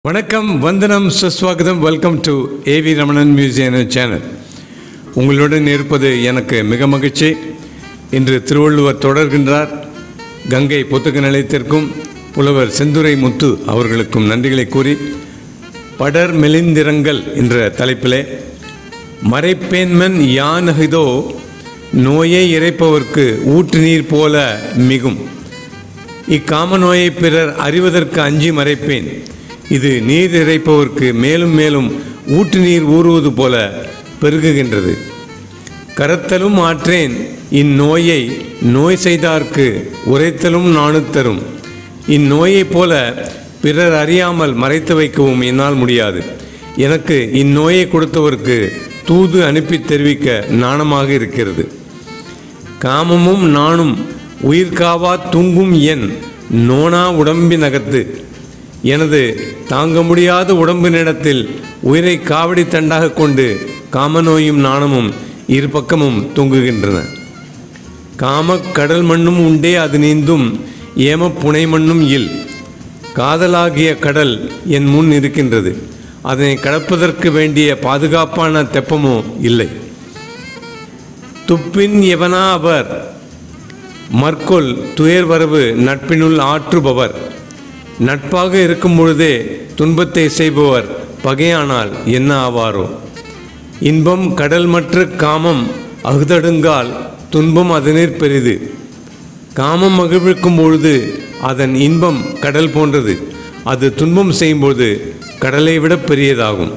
வணக்கம் வந்தனம் சுஸ்வாகதம் welcome to AV Ramanan museum channel உங்களுடன் இருப்பது எனக்கு மிக மகிழ்ச்சி இன்று திருவள்ளுவர் தொடர்கின்றார் கங்கை புத்தக நிலையத்திற்கும் புலவர் செந்துரை முத்து அவர்களுக்கும் நன்றிகளை கூறி படர் மெலிந்திரங்கள் என்ற தலைப்பிலே மறைப்பேன்மன் யானகிதோ நோயை இறைப்பவர்க்கு ஊற்று நீர் போல மிகும் இக்காம நோயை பிறர் அறிவதற்கு அஞ்சி மறைப்பேன் இது நீர் இறைப்பவர்க்கு மேலும் மேலும் ஊற்று நீர் ஊறுவது போல பெருகுகின்றது கரத்தலும் ஆற்றேன் இந்நோயை நோய் செய்தார்க்கு உரைத்தலும் நாணுத்தரும் இந்நோயைப் போல பிறர் அறியாமல் மறைத்து வைக்கவும் என்னால் முடியாது எனக்கு இந்நோயை கொடுத்தவருக்கு தூது அனுப்பி தெரிவிக்க நாணமாக இருக்கிறது காமமும் நானும் உயிர்காவா தூங்கும் என் நோனா உடம்பினகத்து எனது தாங்க முடியாத உடம்பினிடத்தில் உயிரை காவடி தண்டாக கொண்டு காமநோயும் நாணமும் இரு பக்கமும் தொங்குகின்றன காமக் கடல் மண்ணும் உண்டே அது நீந்தும் ஏமப் புனை மண்ணும் இல் காதலாகிய கடல் என் முன் இருக்கின்றது அதனை கடப்பதற்கு வேண்டிய பாதுகாப்பான தெப்பமோ இல்லை துப்பின் எவனா அவர் மற்கொள் துயர் வரவு நட்பினுள் ஆற்றுபவர் நட்பாக இருக்கும் பொழுதே துன்பத்தை செய்பவர் பகையானால் என்ன ஆவாரோ இன்பம் கடல் மற்ற காமம் அகுதடுங்கால் துன்பம் அதனிற் பெரிது காமம் மகிழ்விக்கும் பொழுது அதன் இன்பம் கடல் போன்றது அது துன்பம் செய்யும்போது கடலை விட பெரியதாகும்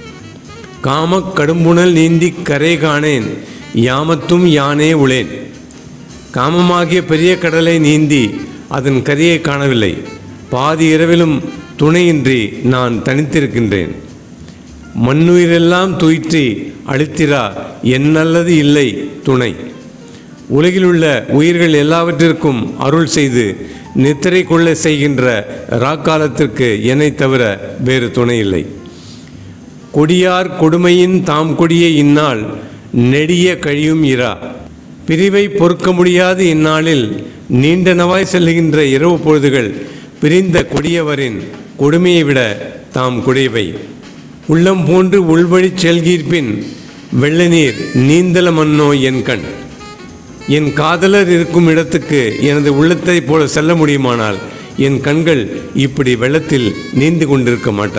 காமக் கடும்புணல் நீந்தி கரை காணேன் யாமத்தும் யானே உளேன் காமமாகிய பெரிய கடலை நீந்தி அதன் கரையை காணவில்லை பாதி இரவிலும் துணையின்றி நான் தனித்திருக்கின்றேன் மண்ணுயிரெல்லாம் துயிற்றி அழித்திரா என்னல்லது இல்லை துணை உலகிலுள்ள உயிர்கள் எல்லாவற்றிற்கும் அருள் செய்து நித்திரை கொள்ள செய்கின்ற ராக்காலத்திற்கு என்னை தவிர வேறு துணை இல்லை கொடியார் கொடுமையின் தாம் கொடிய இந்நாள் நெடிய கழியும் இரா பிரிவை பொறுக்க முடியாத இந்நாளில் நீண்ட நவாய் செல்லுகின்ற இரவு பொழுதுகள் பிரிந்த கொடியவரின் கொடுமையை விட தாம் குடையவை உள்ளம் போன்று உள்வழிச் செல்கீர்ப்பின் வெள்ள நீர் நீந்தல மன்னோ என் கண் என் காதலர் இருக்கும் இடத்துக்கு எனது உள்ளத்தைப் போல செல்ல முடியுமானால் என் கண்கள் இப்படி வெள்ளத்தில் நீந்து கொண்டிருக்க மாட்டா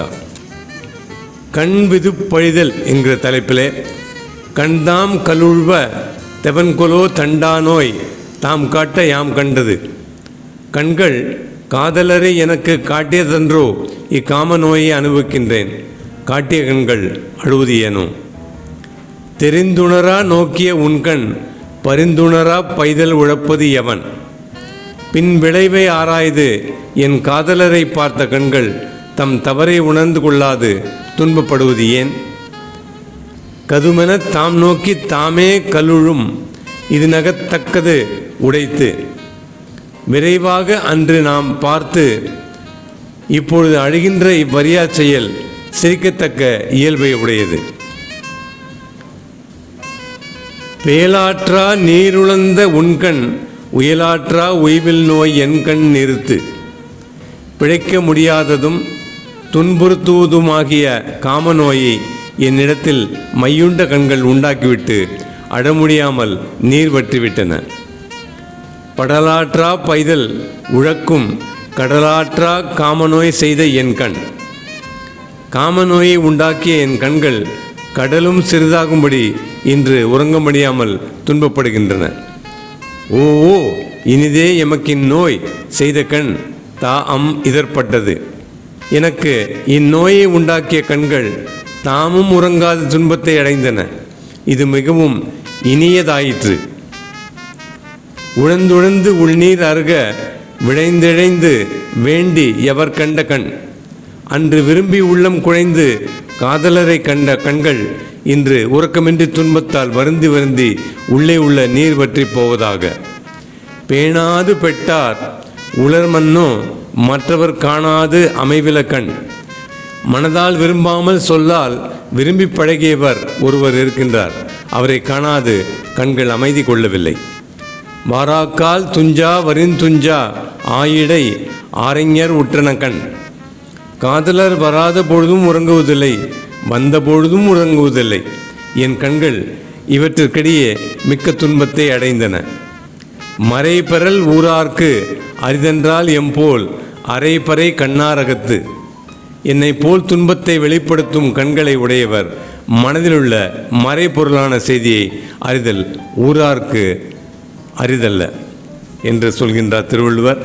கண் விது பழிதல் என்கிற தலைப்பிலே கண்தாம் கலுழ்வ தெவன்கொலோ தண்டா நோய் தாம் காட்ட யாம் கண்டது கண்கள் காதலரை எனக்கு காட்டியதன்றோ இக்காம நோயை அனுபவிக்கின்றேன் காட்டிய கண்கள் அழுவது ஏனோ தெரிந்துணரா நோக்கிய உன்கண் பரிந்துணரா பைதல் உழப்பது எவன் பின் விளைவை ஆராய்ந்து என் காதலரை பார்த்த கண்கள் தம் தவறை உணர்ந்து கொள்ளாது துன்பப்படுவது ஏன் கதுமென தாம் நோக்கி தாமே கலுழும் இது நகத்தக்கது உடைத்து விரைவாக அன்று நாம் பார்த்து இப்பொழுது அழுகின்ற இவ்வரியா செயல் சிரிக்கத்தக்க இயல்பை உடையது பேலாற்றா நீருளந்த உண்கண் உயலாற்றா உய்வில் நோய் என்கண் நிறுத்து பிழைக்க முடியாததும் துன்புறுத்துவதுமாகிய காமநோயை என்னிடத்தில் மையுண்ட கண்கள் உண்டாக்கிவிட்டு அடமுடியாமல் நீர் வற்றிவிட்டன படலாற்றா பைதல் உழக்கும் கடலாற்றா காமநோய் செய்த என் கண் காமநோயை உண்டாக்கிய என் கண்கள் கடலும் சிறிதாகும்படி இன்று உறங்க முடியாமல் துன்பப்படுகின்றன ஓ ஓ இனிதே எமக்கின் நோய் செய்த கண் தா அம் இதற்பட்டது எனக்கு இந்நோயை உண்டாக்கிய கண்கள் தாமும் உறங்காத துன்பத்தை அடைந்தன இது மிகவும் இனியதாயிற்று உழந்துழந்து உள்நீர் அருக விழைந்திழைந்து வேண்டி எவர் கண்ட கண் அன்று விரும்பி உள்ளம் குழைந்து காதலரை கண்ட கண்கள் இன்று உறக்கமின்றி துன்பத்தால் வருந்தி வருந்தி உள்ளே உள்ள நீர் வற்றி போவதாக பேணாது பெட்டார் உலர்மன்னோ மற்றவர் காணாது அமைவில கண் மனதால் விரும்பாமல் சொல்லால் விரும்பி பழகியவர் ஒருவர் இருக்கின்றார் அவரை காணாது கண்கள் அமைதி கொள்ளவில்லை வாராக்கால் துஞ்சா வரிந்துஞ்சா ஆயிடை ஆரைஞர் உற்றன கண் காதலர் வராத பொழுதும் உறங்குவதில்லை வந்த பொழுதும் உறங்குவதில்லை என் கண்கள் இவற்றிற்கிடையே மிக்க துன்பத்தை அடைந்தன மறைபெறல் ஊரார்க்கு அரிதென்றால் எம்போல் அரைபறை கண்ணாரகத்து என்னை போல் துன்பத்தை வெளிப்படுத்தும் கண்களை உடையவர் மனதிலுள்ள மறைபொருளான செய்தியை அறிதல் ஊரார்க்கு அரிதல்ல என்று சொல்கின்றார் திருவள்ளுவர்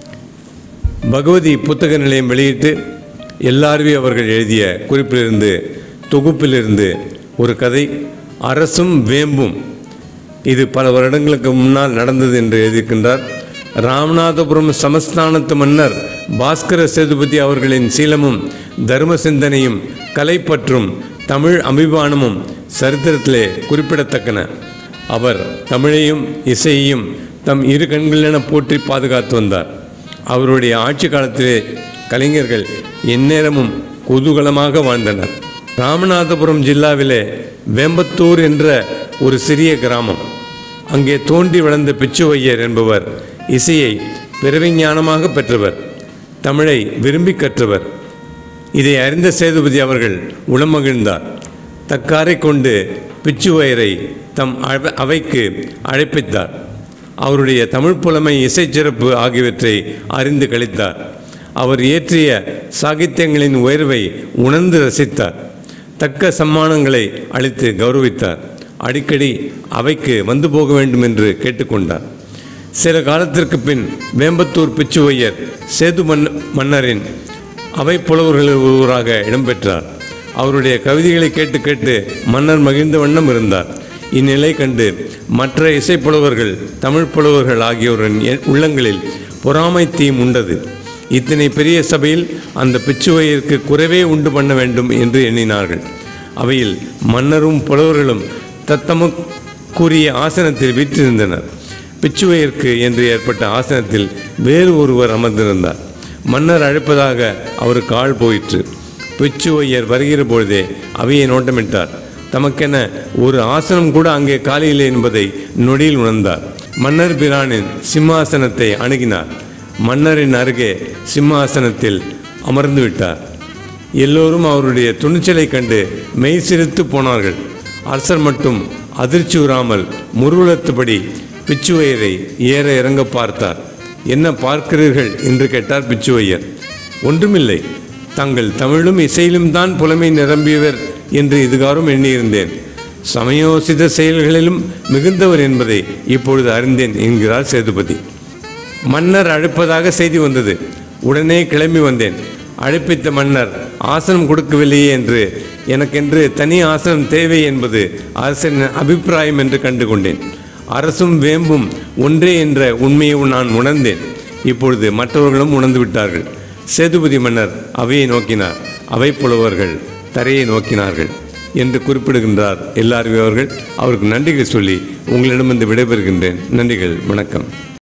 பகவதி புத்தக நிலையம் வெளியிட்டு எல்லாருமே அவர்கள் எழுதிய குறிப்பிலிருந்து தொகுப்பிலிருந்து ஒரு கதை அரசும் வேம்பும் இது பல வருடங்களுக்கு முன்னால் நடந்தது என்று எழுதியிருக்கின்றார் ராமநாதபுரம் சமஸ்தானத்து மன்னர் பாஸ்கர சேதுபதி அவர்களின் சீலமும் தர்ம சிந்தனையும் கலைப்பற்றும் தமிழ் அபிமானமும் சரித்திரத்திலே குறிப்பிடத்தக்கன அவர் தமிழையும் இசையையும் தம் இரு கண்களென போற்றி பாதுகாத்து வந்தார் அவருடைய ஆட்சி காலத்திலே கலைஞர்கள் எந்நேரமும் குதூகலமாக வாழ்ந்தனர் ராமநாதபுரம் ஜில்லாவிலே வேம்பத்தூர் என்ற ஒரு சிறிய கிராமம் அங்கே தோன்றி வளர்ந்த பிச்சுவையர் என்பவர் இசையை பிறவிஞானமாக பெற்றவர் தமிழை விரும்பி கற்றவர் இதை அறிந்த சேதுபதி அவர்கள் உளமகிழ்ந்தார் தக்காரை கொண்டு பிச்சுவயரை தம் அவை- அவைக்கு அழைப்பித்தார் அவருடைய தமிழ் புலமை இசைச்சிறப்பு ஆகியவற்றை அறிந்து கழித்தார் அவர் இயற்றிய சாகித்யங்களின் உயர்வை உணர்ந்து ரசித்தார் தக்க சம்மானங்களை அளித்து கௌரவித்தார் அடிக்கடி அவைக்கு வந்து போக வேண்டும் என்று கேட்டுக்கொண்டார் சில காலத்திற்கு பின் வேம்பத்தூர் பிச்சுவையர் சேது மன் மன்னரின் அவை புலவர்களில் ஒருவராக இடம்பெற்றார் அவருடைய கவிதைகளை கேட்டு கேட்டு மன்னர் மகிழ்ந்த வண்ணம் இருந்தார் இந்நிலை கண்டு மற்ற இசைப்புலவர்கள் தமிழ் புலவர்கள் ஆகியோரின் எ- உள்ளங்களில் பொறாமை தீம் உண்டது இத்தனை பெரிய சபையில் அந்த பிச்சுவையிற்கு குறைவே உண்டு பண்ண வேண்டும் என்று எண்ணினார்கள் அவையில் மன்னரும் புலவர்களும் தத்தமக்குரிய ஆசனத்தில் வீற்றிருந்தனர் பிச்சுவையிற்கு என்று ஏற்பட்ட ஆசனத்தில் வேறு ஒருவர் அமர்ந்திருந்தார் மன்னர் அழைப்பதாக அவருக்கு ஆள் போயிற்று பிச்சுவையர் வருகிற பொழுதே அவையை நோட்டமிட்டார் தமக்கென ஒரு ஆசனம் கூட அங்கே காலியில்லை என்பதை நொடியில் உணர்ந்தார் மன்னர் பிரானின் சிம்மாசனத்தை அணுகினார் மன்னரின் அருகே சிம்மாசனத்தில் அமர்ந்து விட்டார் எல்லோரும் அவருடைய துணிச்சலை கண்டு மெய் சிரித்து போனார்கள் அரசர் மட்டும் அதிர்ச்சியுறாமல் முருகுலத்துபடி பிச்சுவையரை ஏற இறங்க பார்த்தார் என்ன பார்க்கிறீர்கள் என்று கேட்டார் பிச்சுவையர் ஒன்றுமில்லை தங்கள் தமிழும் இசையிலும் தான் புலமை நிரம்பியவர் என்று இதுகாரும் எண்ணியிருந்தேன் சமயோசித செயல்களிலும் மிகுந்தவர் என்பதை இப்பொழுது அறிந்தேன் என்கிறார் சேதுபதி மன்னர் அழைப்பதாக செய்தி வந்தது உடனே கிளம்பி வந்தேன் அழைப்பித்த மன்னர் ஆசனம் கொடுக்கவில்லையே என்று எனக்கென்று தனி ஆசனம் தேவை என்பது அரசரின் அபிப்பிராயம் என்று கண்டு கொண்டேன் அரசும் வேம்பும் ஒன்றே என்ற உண்மையை நான் உணர்ந்தேன் இப்பொழுது மற்றவர்களும் உணர்ந்து விட்டார்கள் சேதுபதி மன்னர் அவையை நோக்கினார் அவை புலவர்கள் தரையை நோக்கினார்கள் என்று குறிப்பிடுகின்றார் எல்லாருமே அவர்கள் அவருக்கு நன்றிகள் சொல்லி உங்களிடமிருந்து விடைபெறுகின்றேன் நன்றிகள் வணக்கம்